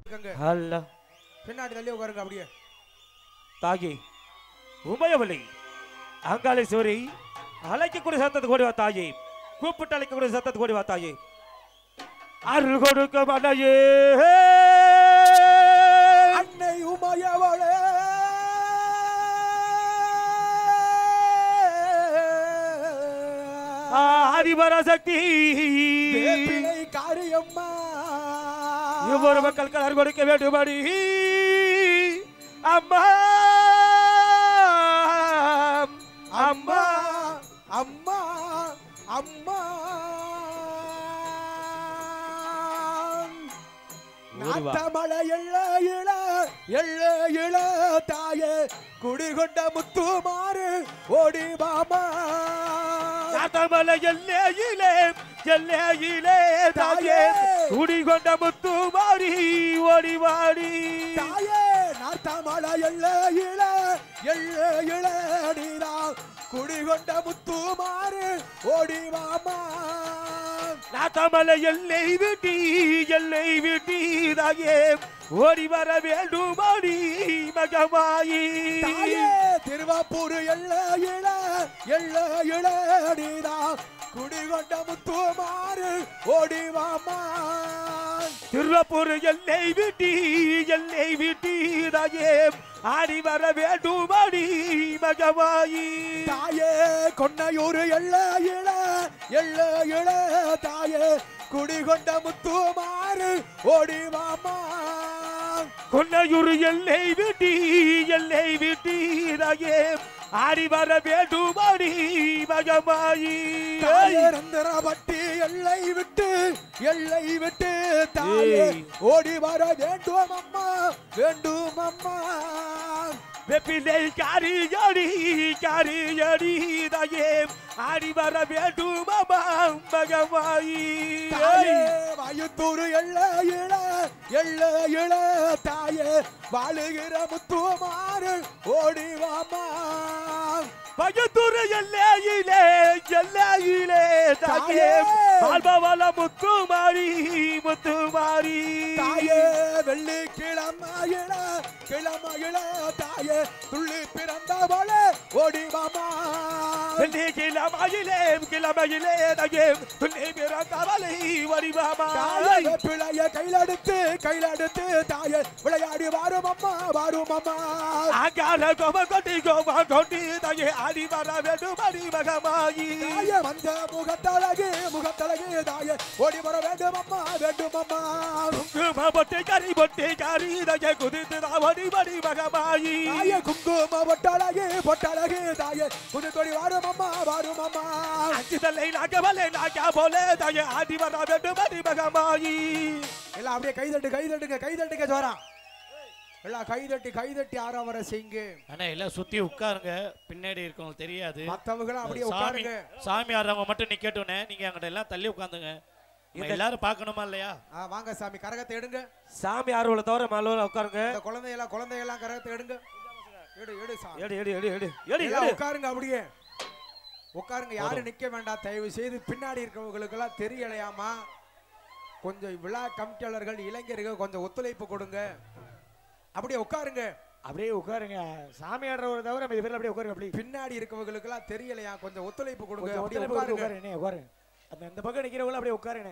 இருக்காங்க அல்ல பின்னாடி தள்ளி உட்காருங்க அப்படியே தாகி உமையவளி அங்காளேஸ்வரி அழைக்கக்கூடிய சத்தத்து கூடி வா தாயி கூப்பிட்டு அழைக்கக்கூடிய சத்தத்து கூடி வா தாயி அருள் கொடுக்க மனையே அன்னை உமையவளே ஆதிபராசக்தி வேப்பிலை காரியம்மா இவ்வொரு மக்கள் கலர் கொடுக்க வேண்டுமடி அம்மா அம்மா அம்மா அம்மா ஓடி வா. நாட்டமலை எள்ள இள எள்ள இள தாயே குடிகொண்ட முத்துமாறு ஓடி மாமா காத்தமலை எல்லையிலே எல்லையிலே தாயே குடிகொண்ட முத்து மாறி ஓடி வாடி தாயே நாட்டமலை எள்ள இள எள்ள இள நீரா குடிகொண்ட முத்துமாறு ஓடி மாமா நாத்தமலை எல்லை விட்டி எல்லை விட்டி தாயே ஓடி வர வேண்டும் அடி மகமாயி தாயே திருவாப்பூர் எல்ல இள எல்ல இள நீரா குடிகொண்ட முத்துமாறு ஓடி மாமா திருவப்பூர் எல்லை விட்டி எல்லை விட்டி தாயே ஆடி வர வேண்டும் அடி மகமாயி தாயே கொன்னையூர் எல்ல இள எல்ல இள தாயே குடிகொண்ட முத்துமாறு ஓடி மாமா கொன்னையூர் எல்லை விட்டி எல்லை விட்டி தாயே ஆடி வர வேண்டும் அடி மகமாயி தாயே ரந்தரப்பட்டி எல்லை விட்டு எல்லை விட்டு தாயே ஏய். ஓடி வர வேண்டும் அம்மா வேண்டும் அம்மா வெப்பிலை காரியடி காரியடி தாயே ஆடி வர வேண்டும் அம்மா மகமாயி தாயே வாயுத்தூர் எல்ல இள எல்ல இள தாயே வாழுகிற முத்துமாறு ஓடி வாமா பகத்தூர் எல்லையிலே எல்லையிலே தாயே தாயே. வாழ்பவள முத்துமாரி முத்துமாரி தாயே வெள்ளி கிழமையில கிழமையில தாயே துள்ளி பிறந்தவளே ஓடி வாமா வெள்ளி கிழமையிலே கிழமையிலே தாயே துள்ளி பிறந்தவளை வடிவாமா தாயே பிள்ளைய கையிலெடுத்து கையிலெடுத்து தாயே விளையாடி வாரும் அம்மா வாரும் அம்மா ஆகார கோம கொட்டி கோம கொட்டி தாயே ஆடி வர வேண்டும் அடி மகமாயி தாயே வந்த முகத்தழகு முகத்தழகு தாயே ஓடி வர வேண்டும் அம்மா வேண்டும் அம்மா குங்கும பொட்டி கறி பொட்டி கறி தாயே குதித்து தாவடி மடி மகமாயி தாயே குங்கும பொட்டழகு பொட்டழகு தாயே புது தொடி வாரும் அம்மா வாரும் அம்மா அஞ்சு தலை நாகவலை நாகா போலே தாயே ஆடி வர வேண்டும் அடி மகமாயி எல்லாம் அப்படியே கைதட்டு கைதட்டுங்க கைதட்டுங்க ஜோரா எல்லாம் கைதட்டி கைதட்டி ஆறாவர செய்யுங்க அண்ணா எல்லாம் சுத்தி உட்காருங்க பின்னாடி இருக்கவங்களுக்கு தெரியாது மத்தவங்களும் அப்படியே சாமி உட்காருங்க சாமி ஆடுறவங்க மட்டும் நிக்கட்டும்னே நீங்க அங்கிட்ட எல்லாம் தள்ளி உட்காந்துங்க இந்த- எல்லாரும் பார்க்கணுமா இல்லையா ஆ, வாங்க சாமி கரகத்தை எடுங்க சாமி ஆர்வல தவிர மலோல உட்காருங்க இந்த குழந்தையெல்லாம் குழந்தையெல்லாம் கரகத்தை எடுங்க எடு எடு சாமி எடு எடு எடு எடு எடு எல்லாம் எடு உட்காருங்க அப்படியே உட்காருங்க யாரும் நிக்க வேண்டாம் தயவு செய்து பின்னாடி இருக்கவங்களுக்கெல்லாம் தெரியலையாமா கொஞ்சம் விழா கமிட்டியாளர்கள் இளைஞர்கள் கொஞ்சம் ஒத்துழைப்பு கொடுங்க அப்படியே உட்காருங்க அப்படியே உட்காருங்க சாமி ஆடுறவரை தவிர மீதி பேர் அப்படியே உட்காருங்க அப்படி பின்னாடி இருக்கவங்களுக்கெல்லாம் தெரியலையா கொஞ்சம் ஒத்துழைப்பு கொடுங்க கொஞ்சம் அப்படியே ஒத்துழைப்பு கொடுத்து உட்காருங்க உட்காருங்க உட்காருங்க அந்த இந்த பக்கம் நிக்கிறவங்கள அப்படியே உட்காருங்க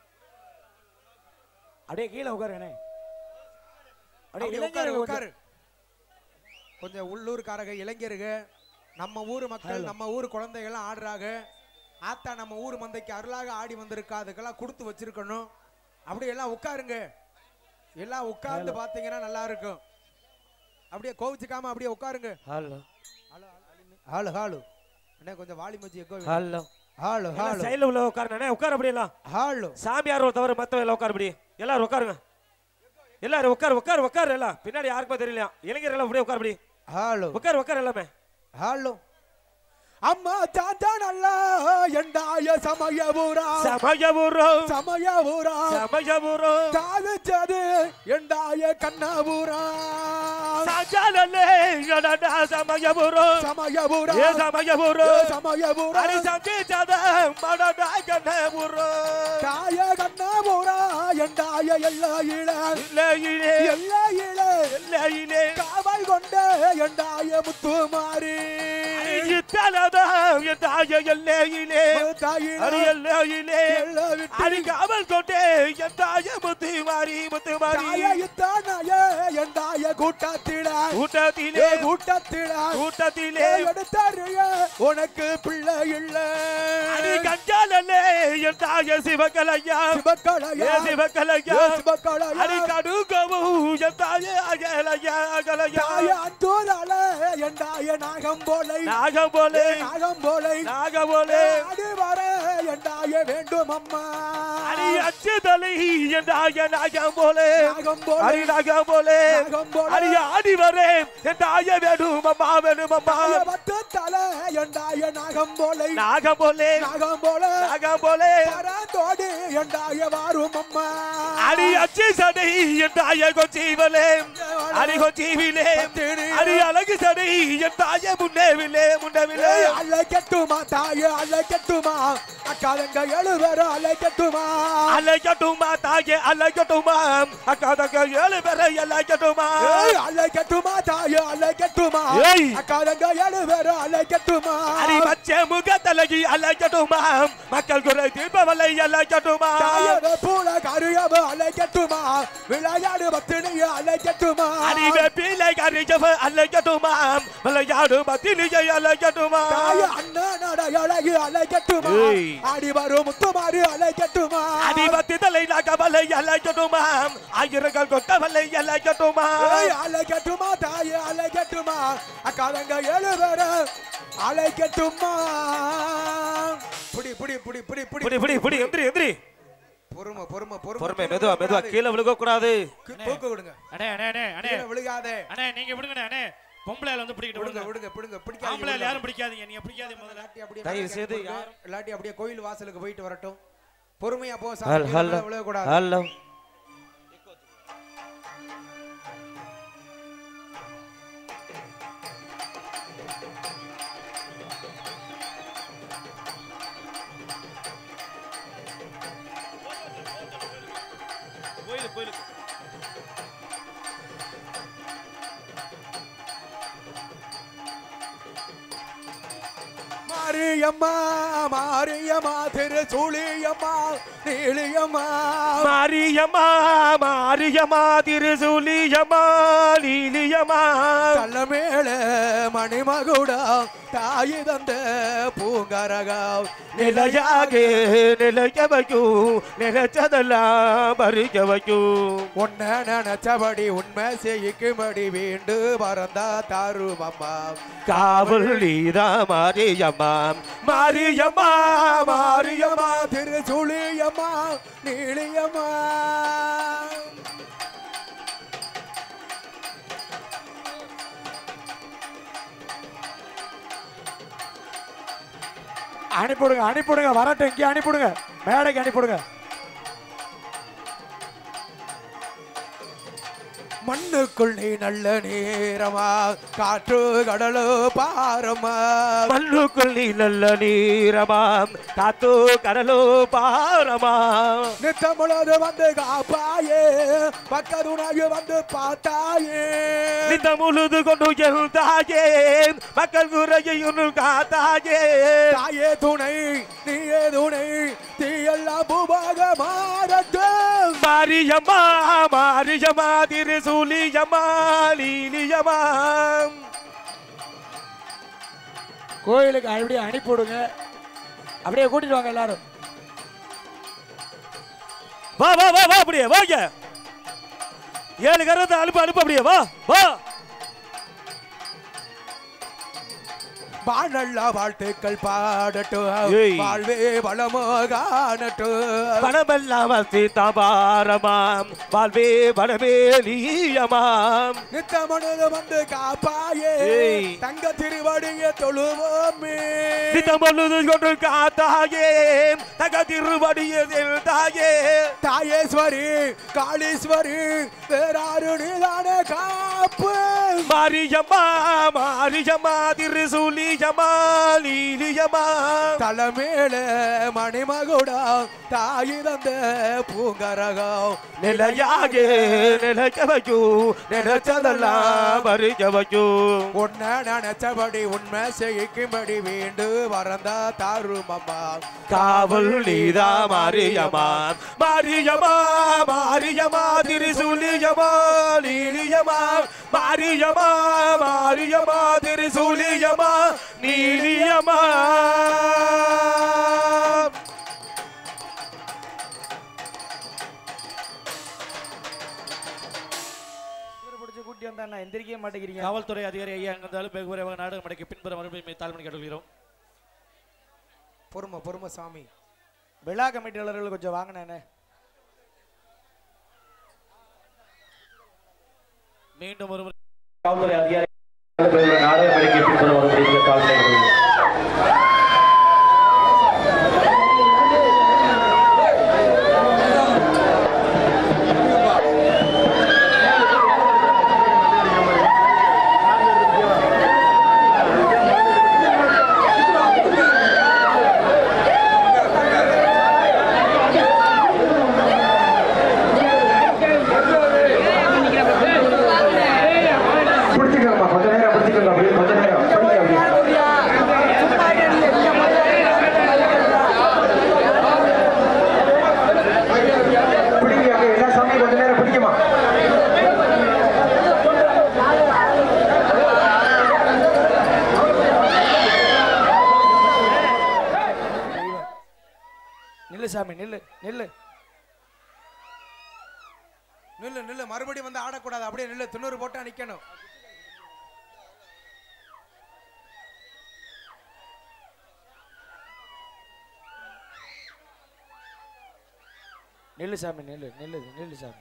அப்படியே கீழே உட்காருங்க அப்படியே அப்படியே உட்காரு இளைஞர்கள் உட்காரு கொஞ்சம் உள்ளூர்காரங்க இளைஞருங்க நம்ம ஊர் மக்கள் Hello. நம்ம ஊர் குழந்தைகள்லாம் ஆடுறாங்க ஆத்தா நம்ம ஊர் மந்தைக்கு அருளாக ஆடி வந்திருக்கா அதுக்கெல்லாம் கொடுத்து வச்சிருக்கணும் அப்படியே எல்லாம் உட்காருங்க எல்லாம் உட்கார்ந்து பாத்தீங்கன்னா நல்லா இருக்கும் அப்படியே கோவிச்சுக்காம அப்படியே உட்காருங்க ஹலோ ஹாலு ஹாலு அண்ணே கொஞ்சம் வாலி மச்சி எக்கோ ஹலோ ஹாலு ஹாலு சைடுல உள்ள உட்காருங்க உட்கார அப்படி எல்லாம் ஹாலு சாமி ஆர்வம் தவிர மத்தவங்க எல்லாம் உட்கார அப்படி எல்லாரும் உட்காருங்க எல்லாரும் உட்காரு உட்காரு உட்காரு எல்லாம் பின்னாடி யாருக்குமே தெரியல இளைஞர் எல்லாம் அப்படியே உட்கார அப்படி ஹாலு உட்காரு உட்காரு எல்லாமே ஹாலு அம்மா தாத்தா நல்லா எண்டாய சமயபுரா சமயபுரம் சமயபுரா சமயபுரம் சாதிச்சது எண்டாய கண்ணபுரா காஞ்சாலே கடடா சமயபுரம் சமயபுரம் ஏ சமயபுரம் சமயபுரம் அடி சந்தி சதம் மடடா கண்ணபுரம் தாய கண்ணபுரா எண்டாய எல்லா இள இல்லையிலே எல்லா இள இல்லையிலே காவல் கொண்ட எண்டாய முத்துமாரி இத்தலதான் என் தாய எல்லையிலே தாயில அடி எல்லையிலே எல்லா விட்டு அடி காவல் கொண்டே என் தாய முத்து மாறி முத்து மாறி தாய இத்தானாய எண்டாய கூட்டத்திட கூட்டத்திலே ஏ கூட்டத்திட கூட்டத்திலே எடுத்தாருய உனக்கு பிள்ளை இல்ல அடி கஞ்சாலே என் தாய சிவகலையா சிவக்கலையா ஏ சிவகலையா ஏ சிவக்கலையா அடி கடுகவும் என் தாய அகலையா அகலையா தாய அந்தோதால எண்டாய நாகம் போலை நாகம் போலே நாகம் போலை நாகம் போலே ஆடி வர எண்டாய வேண்டும் அம்மா அடி அச்சு தலை என் தாய நாகம் போலே நாகம் போலை அடி நாகம் போலே நாகம் போலே அடி ஆடி வரேன் என் தாய வேணும் அம்மா வேணும் அம்மா தாய பத்து தலை எண்டாய நாகம் போலை நாகம் போலே நாகம் போல நாகம் போலே பராந்தோடி எண்டாய வாரும் அம்மா அடி அச்சு சடை என் தாய கொச்சீவலே அடி கொச்சீவிலே அடி அழகு சடை என் தாய முன்னேவிலே முன்னவிலே ஏய், அழைக்கட்டுமா தாயே அழைக்கட்டுமா அக்காலங்க எழுவர அழைக்கட்டுமா அலைக்கட்டுமா தாயே அலைக்கட்டுமா அக்கா தக்க ஏழு பேரை அலைக்கட்டுமா ஏய், அழைக்கட்டுமா தாயே அழைக்கட்டுமா ஏய். அக்காலங்க எழுவர அழைக்கட்டுமா அடி பச்சை முகத்தலகி அலைக்கட்டுமா மக்கள் குறை தீர்ப்பவலை அலைக்கட்டுமா தாயோட பூல கருயவ அழைக்கட்டுமா விளையாடு பத்தினிய அழைக்கட்டுமா அடி வெப்பிலை கரிஜவ அலைக்கட்டுமா விளையாடு பத்தினியை அலைக்கட்டுமா தாய அண்ணனோட அழகு அழைக்கட்டுமா ஏய். ஆடி வரும் முத்துமாரி அழைக்கட்டுமா அடி பத்தி தலை நகவலை அலைக்கட்டுமா ஆயிரங்கள் கொட்டவலை அலைக்கட்டுமா ஏய், அழைக்கட்டுமா தாயே அழைக்கட்டுமா அக்காலங்க ஏழு பேர அழைக்கட்டுமா புடி புடி புடி புடி புடி புடி புடி எந்திரி எந்திரி பொறுமை பொறுமை பொறுமை பொறுமை மெதுவா மெதுவா கீழே விழுக கூடாது கீ- தூக்க விடுங்க அண்ணே அண்ணே அண்ணே அண்ணே கீழே விழுகாதே அண்ணே நீங்க விடுங்கண்ணே அண்ணே பொம்பளையால வந்து பிடிக்கிட்டு விடுங்க விடுங்க விடுங்க பிடிங்க ஆம்பளையால பிடிக்காதீங்க யாரும் பிடிக்காதீங்க நீங்க பிடிக்காதீங்க முதல்ல இல்லாட்டி அப்படியே தயவு மேலே செய்து போங்க. யாரும் இல்லாட்டி அப்படியே கோயில் வாசலுக்கு போயிட்டு வரட்டும் பொறுமையா போ ஹல் சாமி ஹல் கீழே விழக்கூடாது ஹலோ மாரியம்மா மாரியம்மா திரு சூழியம்மா நீலியம்மா மாரியம்மா மாரியம்மா திருசூலியம்மா லீலியம்மா தள்ளமேல மணிமகுடா தாய் தந்த பூங்கரகா நிலையாக நிலைக்க வைக்கும் நினைச்சதெல்லாம் பறிக்க வைக்கும் உன்னை நினைச்சபடி உண்மை செய்யுக்கும்படி வீண்டு பறந்தா தாருமம்மா காவல் நீதா மாரியம்மா மாரியம்மா மாரியம்மா திரு சூழியம்மா நீலியம்மா அனுப்பிவிடுங்க அனுப்பிவிடுங்க வரட்டும் இங்கே அனுப்பிவிடுங்க மேடைக்கு அனுப்பிவிடுங்க மண்ணுக்குள் நீ நல்ல நேரமா காற்று கடலு பாரமா மண்ணுக்குள் நீ நல்ல நீரமாம் காத்து கடலோ பாரமாம் நித்தமுழுது வந்து காப்பாயே பக்கதுனாக வந்து பார்த்தாயே நித்த முழுது கொண்டு எழுந்தாயே மக்கள் குறையும் காத்தாயே தாயே துணை நீயே துணை தீயெல்லாம் பூபாக மாறட்டும் மாரியம்மா மாரியம்மா திருசூலியம்மா லீலியம்மா கோயிலுக்கு அப்படியே அனுப்பிவிடுங்க அப்படியே கூட்டிட்டு வாங்க எல்லாரும் வா வா வா வா அப்படியே வாங்க ஏழு கரத்தை அனுப்பு அனுப்பு அப்படியே வா வா வாழல்லா வாழ்த்துக்கள் பாடட்டும் ஏய். வாழ்வே வளமோ காணட்டும் பணமெல்லாம் வசித்தா பாரமாம் வாழ்வே வடவேலியமாம் நித்தமுழுது வந்து காப்பாயே ஏய். தங்க திருவடிய தொழுவோமே நித்தம் பொழுது கொண்டு காத்தாயே தக திருவடியதில் தாயே தாயேஸ்வரி காளீஸ்வரி வேறாரு நீதானே காப்பு மாரியம்மா மாரியம்மா திருசூலியம்மா லீலியம்மா தலைமேல மணிமகுடா தாய் தந்த பூங்கரகம் நிலையாக நிலைக்க வைக்கும் நினைச்சதெல்லாம் மறிக்க வைக்கும் உன்னை நினைச்சபடி உண்மை செய்யும்படி வீண்டு வரந்தா தாரும் அம்மா காவல் நீதா மாரியம்மா மாரியம்மா மாரியம்மா திருசூலியம்மா லீலியம்மா மாரியம்மா மாரியம்மா திருசூலியம்மா நீலியம்மா இவரை பிடிச்சி கூட்டி வந்தா நான் எந்திரிக்கவே மாட்டேங்கிறீங்க காவல்துறை அதிகாரி ஐயா அங்க இருந்தாலும் வெகு விரைவாக நாடகம் அடைக்க பின்புற மறுபடியும் தாழ்மணி கேட்டுக்கிறோம் பொறுமை பொறுமை சாமி விழா கமிட்டியாளர்கள் கொஞ்சம் வாங்கினேனே மீண்டும் ஒரு முறை காவல்துறை அதிகாரி நாடகம் அடக்கி பின்புற வரும்படி காவல்துறை பிடிச்சிக்கோங்கம்மா கொஞ்ச நேரம் பிடிச்சிக்கோங்க அப்படியே கொஞ்ச நேரம் பிடிங்க அப்படியே பிடிங்க அப்படியே எல்லா சாமியும் கொஞ்ச நேரம் பிடிக்குமா நில்லு சாமி நில்லு நில்லு நில்லு நில்லு மறுபடியும் வந்து ஆடக்கூடாது அப்படியே நில்லு துண்ணூறு போட்டா நிக்கணும் நில்லு சாமி நில்லு நில்லு நில்லு சாமி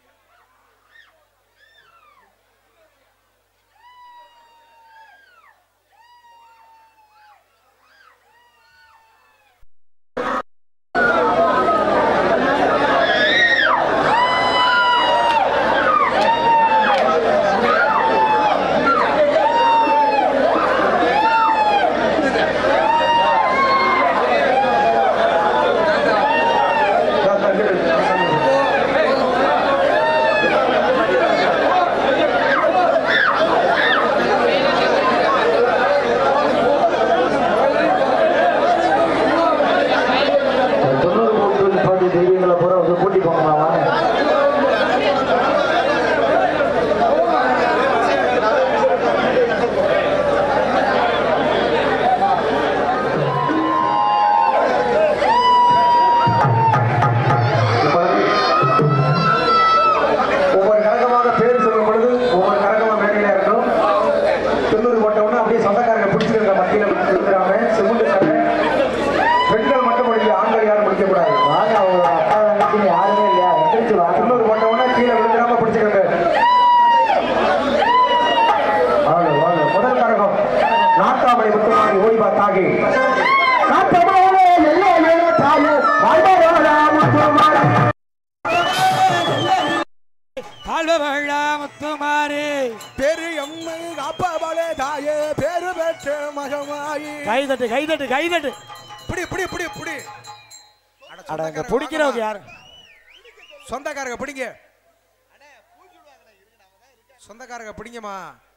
தொண்ணூறு மூணு பாட்டி தெய்வங்களை பூரா வந்து கூட்டி போங்கம்மா வாங்க ஒவ்வொரு கரகமாக பேர் சொல்லும் பொழுது ஒவ்வொரு கரகமா மேடையில இருக்கும் தொண்ணூறு போட்டவுடனே அப்படியே சொந்தக்காரங்க பிடிச்சிருக்க மத்தியில இருக்கிறாங்க சிமெண்ட் சாப்பிட்டு பெண்கள் மட்டும் முடியும் ஆண்கள் யாரும் முடிக்க கூடாது வாங்க அவங்க அப்பா தங்கச்சி யாருமே இல்லையா எந்திரிச்சு வா இன்னொரு போட்ட உடனே கீழே விழுந்துடாம பிடிச்சுக்கோங்க வாங்க வாங்க முதல் கரகம் நாட்டாமலை முத்துமாரி ஓய்வா தாகி நாட்டாமலே எல்லை ஏழு தாயே வாழ்வாரா முத்துமாரி முத்துமாரி பெரு எம்மை காப்பாவளே தாயே பேரு பெற்ற மகமாயி கைதட்டு கைதட்டு கைதட்டு பிடி பிடி பிடி பிடி அட, அட இங்க சொந்தக்காரங்க பிடிக்கிறவங்க வாங்கம்மா. யாரு சொந்தக்காரங்க பிடிங்க சொந்தக்காரங்க பிடிங்கம்மா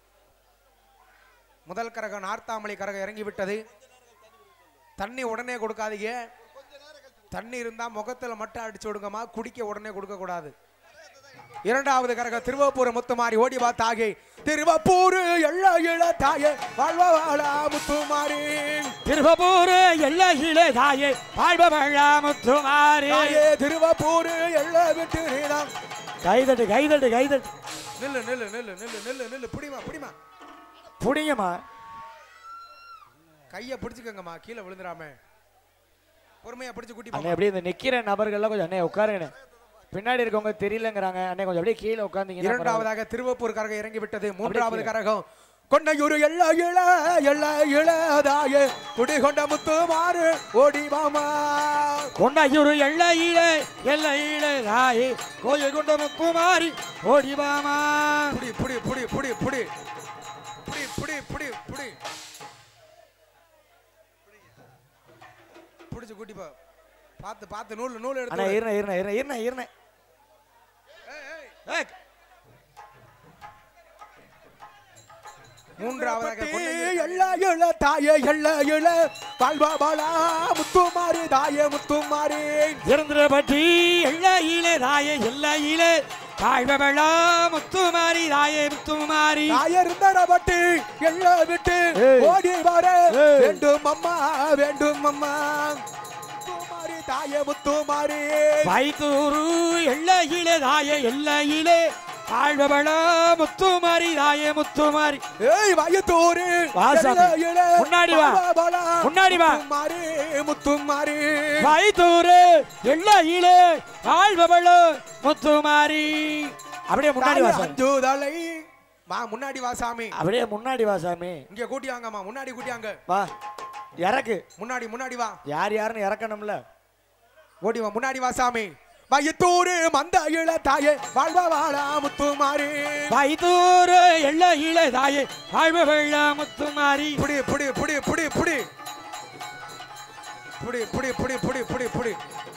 முதல் கரகம் நார்த்தாமலை கரகம் இறங்கி விட்டது தண்ணி உடனே கொடுக்காதீங்க தண்ணி இருந்தா முகத்துல மட்டும் அடிச்சு விடுங்கம்மா குடிக்க உடனே கொடுக்க கூடாது இரண்டாவது கரகம் திருவப்பூர் முத்துமாரி ஓடி வா தாகை திருவப்பூர் எள்ள இள தாயே வாழ்வா வாழா முத்துமாரி திருப்பூர் எல்லையிலே தாயே வாழ்பவழா முத்துமாரி தாயே திருவப்பூர் எள்ள விட்டு நீதான் கைதட்டு கைதட்டு கைதட்டு நில்லு நில்லு நில்லு நில்லு நில்லு நில்லு பிடிமா பிடிமா புடிங்கம்மா கையை பிடிச்சுக்கோங்கம்மா கீழே விழுந்துடாம பொறுமையா பிடிச்சு கூட்டி அண்ணே போங்க அப்படியே இந்த நிக்கிற நபர்கள்லாம் கொஞ்சம் அண்ணே உட்காருங்கண்ணே பின்னாடி இருக்கவங்க தெரியலங்கிறாங்க அண்ணே கொஞ்சம் அப்படியே கீழே உட்காந்தீங்கன்னா பரவாயில்ல. இரண்டாவதாக திருவப்பூர் கரகம் இறங்கி விட்டது மூன்றாவது கரகம் கொன்னையூர் எல்ல இள எல்ல இளதாயே குடிகொண்ட முத்து மாறு ஓடி மாமா கொண்டாயூர் எல்லையிலே எல்லையிலே ராயே கோயில் கொண்ட முத்துமாரி ஓடிவாமா புடி புடி புடி புடி புடி புடி புடி புடி புடி புடிச்சு கூட்டி போ பார்த்து பார்த்து நூல் நூல் அண்ணா எடுத்து இருண்ணே இருண்ணே இருண்ணே இருண்ணே இருண்ணே ஏய், மூன்றாவதாக எல்ல இள தாயே எல்ல இள வாழ்வா பாலா முத்துமாரி தாயே முத்துமாரி இருந்திரபட்டி எல்லையிலே ராயே எல்லையிலே தாழ்வெளா முத்துமாரி ராயே முத்துமாரி தாயே இருந்தடப்பட்டு எல்ல விட்டு ஏய். ஓடி வர ஏய். வேண்டும் அம்மா வேண்டும் அம்மா முத்துமாரி தாயே முத்துமாரி வைத்தூரு எல்லையிலே ராயே எல்லையிலே தாழ்வெளா முத்துமாரி ராயே முத்துமாரி ஏய் வயத்தூரு வாசாமி. முன்னாடி வா. முன்னாடி வா. முத்துமாரி முத்துமாரி வைத்தூரு எல்லையிலே தாழ்வெளா முத்துமாரி அப்படியே முன்னாடி வா சாமி அஞ்சுதலை வா முன்னாடி வா சாமி அப்படியே முன்னாடி வா சாமி இங்க கூட்டி வாங்கம்மா முன்னாடி கூட்டியாங்க வா இறக்கு முன்னாடி முன்னாடி வா யார் யாருன்னு இறக்கணும்ல ஓடி வா முன்னாடி வா சாமி வயத்தூரு மந்த இள தாயே வாழ்வா வாழா முத்துமாரி வைத்தூரு எல்லையிலே தாயே தாழ்வெளா முத்துமாரி புடி புடி புடி புடி புடி புடி புடி புடி புடி புடி புடி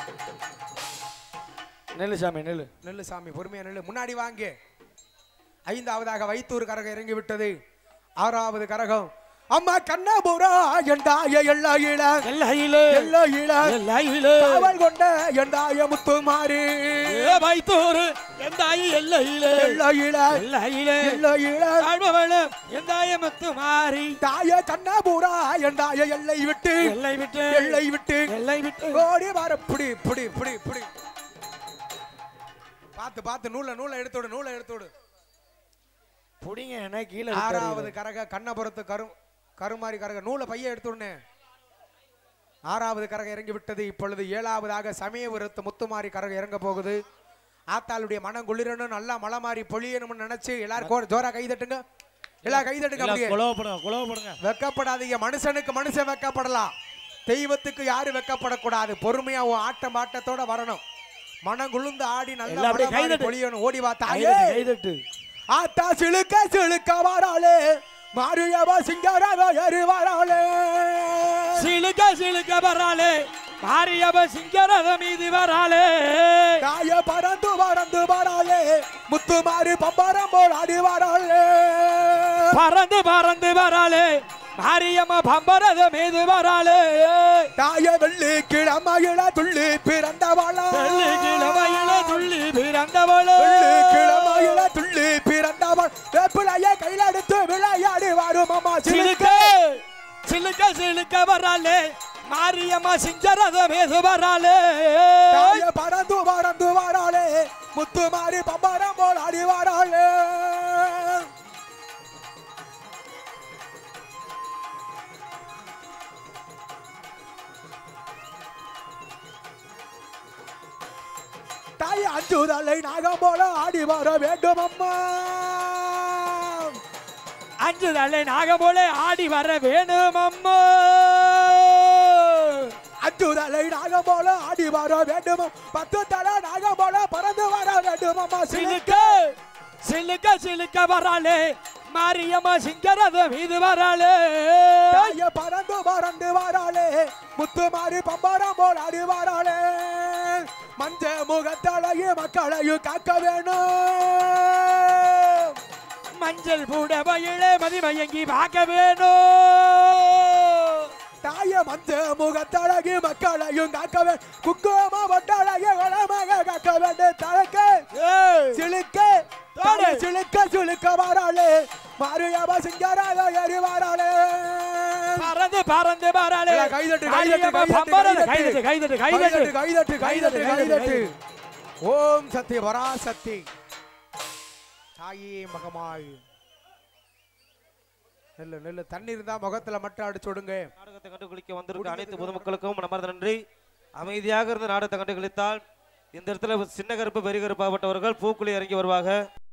நெல்லு சாமி நெல்லு நெல்லு சாமி பொறுமையா நெல்லு முன்னாடி வாங்க ஐந்தாவதாக வைத்தூர் கரகம் இறங்கி விட்டது ஆறாவது கரகம் அம்மா கண்ணபுரா எண்டாய எல்ல இள எல்லையிலே எல்ல இள எல்லையிலே காவல் கொண்ட எண்டாய முத்துமாரி வைத்தூரு எந்தாயி எல்லையிலே எல்ல இள எல்லையிலே எல்ல இள தாழ்வெளா எந்தாய முத்துமாரி தாய கண்ணபுரா எண்டாய எல்லை விட்டு எல்லை விட்டு எல்லை விட்டு எல்லை விட்டு ஓடி வர புடி புடி புடி புடி பார்த்து பார்த்து நூலை நூலை எடுத்துடு நூலை எடுத்துடு புடிங்க என்ன கீழே ஆறாவது கரக கண்ணபுரத்து கரு கருமாரி கரக நூலை பைய எடுத்துடுனே ஆறாவது கரகம் இறங்கி விட்டது இப்பொழுது ஏழாவதாக சமயபுரத்து முத்துமாரி கரகம் இறங்க போகுது ஆத்தாளுடைய மனம் குளிரணும் நல்லா மலை மாறி பொழியணும்னு நினைச்சு எல்லாரும் கோ- ஜோரா கை தட்டுங்க எல்லா கை தட்டுங்க எல்லாம் அப்படியே குலவப்படுங்க குலவப்படுங்க வெக்கப்படாதீங்க மனுஷனுக்கு மனுஷன் வெக்கப்படலாம் தெய்வத்துக்கு யாரும் வெக்கப்படக்கூடாது பொறுமையா உன் ஆட்டம் பாட்டத்தோட வரணும் மனம் குளிர்ந்து ஆடி நல்லா எல்லாம் அப்படியே மலை மாறி கைதட்டு. பொழியணும் ஓடி வா தாயே கைதட்டு கைதட்டு ஆத்தா சிலுக்க சிலுக்க வராளே மாரியவா சிங்காரவ ஏறி வராளே சிலுக்க சிலுக்க வராளே மாரியவ சிங்கரத மீது வராளே தாய பறந்து பறந்து வராளே முத்து மாறி பம்பரம் போல் ஆடி வராளே பறந்து பறந்து வராளே மாரியம்ம பம்பரத மீது வராளே தாய வெள்ளி கிழமையில துள்ளி பிறந்தவளா வெள்ளி கிழமையில துள்ளி பிறந்தவளே வெள்ளி கிழமையில துள்ளி பிறந்தவள் வேப்பிலைய கையில எடுத்து விளையாடி வரும் அம்மா சிலுக்க சிலுக்க சிலுக்க சிலுக்க வராளே மாரியம்மா சிங்கரத மீது வராளே தாய பறந்து பறந்து வராளே முத்து மாறி பம்பரம் போல் ஆடி வராளே தாய் அஞ்சுதலை நாகம் போல ஆடி வர வேண்டும் அம்மா அஞ்சு தலை நாக போல ஆடி வர வேணும் அம்மா அஞ்சுதலை நாகம் போல ஆடி வர வேண்டும் பத்து தலை நாகம் போல பறந்து வர வேண்டும் அம்மா சிலுக்க சிலுக்க சிலுக்க சிலுக்க வராளே மாரியம்மா சிங்கரத மீது வராளே தாய பறந்து பறந்து வராளே முத்து மாறி பம்பரம் போல் ஆடி வராளே மஞ்ச முகத்தலையும் மக்களையும் காக்க வேணும் மஞ்சள் பூட வயலே மதிமயங்கி பார்க்க வேணும் தாய மஞ்ச முகத்தழகி மக்களையும் காக்க வேண்டும் குக்கும வட்டழகி வளமாக காக்க வேண்டும் தழக்க ஏய், சிலுக்க தானே. தானே சிலுக்க சிலுக்க வராளே மாரியவ சிங்கராக ஏறி வராளே பறந்து பறந்து வராளே எல்லாம் கைதட்டு, கைதட்டு, மாரியம்மா கைதட்டு, பம்பரத கைதட்டு. கைதட்டு கைதட்டு கைதட்டு கைதட்டு கைதட்டு கைதட்டு கைதட்டு ஓம் சக்தி பராசக்தி தாயே மகமாய் நெல்லு நெல்லு தண்ணி இருந்தா முகத்துல மட்டும் அடிச்சு விடுங்க நாடகத்தை கண்டு குளிக்க வந்திருக்க அனைத்து பொதுமக்களுக்கும் மனமார்ந்த நன்றி அமைதியாக இருந்து நாடகத்தை கண்டு குளித்தால் இந்த இடத்துல சின்ன கருப்பு பெரிய கருப்பாப்பட்டவர்கள் பூக்குழி இறங்கி வருவாங்க